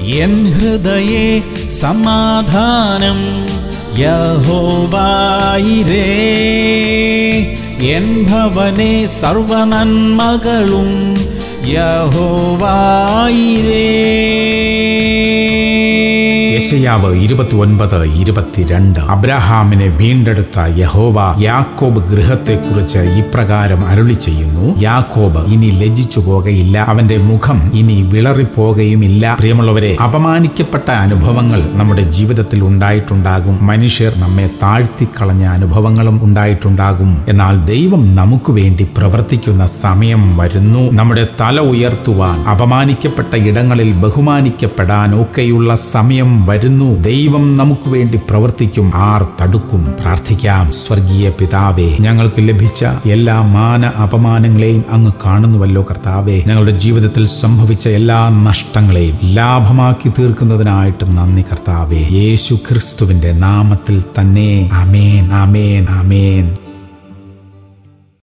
N ഹൃദയേ സമാധാനം യഹോവായിരേ N ഭവനെ സർവനന്മകളും യഹോവായിരേ യശയാവ് ഇരുപത്തി ഒൻപത് ഇരുപത്തിരണ്ട് അബ്രഹാമിനെ വീണ്ടെടുത്ത യഹോവ യാക്കോബ് ഗൃഹത്തെക്കുറിച്ച് ഇപ്രകാരം അരുളി ചെയ്യുന്നു യാക്കോബ് ഇനി ലജ്ജിച്ചു പോകയില്ല അവന്റെ മുഖം ഇനി വിളറിപ്പോകുകയുമില്ല പ്രിയമുള്ളവരെ അപമാനിക്കപ്പെട്ട അനുഭവങ്ങൾ നമ്മുടെ ജീവിതത്തിൽ ഉണ്ടായിട്ടുണ്ടാകും മനുഷ്യർ നമ്മെ താഴ്ത്തിക്കളഞ്ഞ അനുഭവങ്ങളും ഉണ്ടായിട്ടുണ്ടാകും എന്നാൽ ദൈവം നമുക്ക് വേണ്ടി പ്രവർത്തിക്കുന്ന സമയം വരുന്നു നമ്മുടെ തല ഉയർത്തുവാൻ അപമാനിക്കപ്പെട്ട ഇടങ്ങളിൽ ബഹുമാനിക്കപ്പെടാൻ ഒക്കെയുള്ള സമയം വരുന്നു ദൈവം നമുക്ക് വേണ്ടി പ്രവർത്തിക്കും ആർ തടുക്കും പ്രാർത്ഥിക്കാം സ്വർഗീയ പിതാവേ ഞങ്ങൾക്ക് ലഭിച്ച എല്ലാ മാന അപമാനങ്ങളെയും അങ്ങ് കാണുന്നുവല്ലോ കർത്താവേ ഞങ്ങളുടെ ജീവിതത്തിൽ സംഭവിച്ച എല്ലാ നഷ്ടങ്ങളെയും ലാഭമാക്കി തീർക്കുന്നതിനായിട്ട് നന്ദി കർത്താവേ യേശു ക്രിസ്തുവിന്റെ നാമത്തിൽ തന്നെ അമേൻ അമേൻ അമേൻ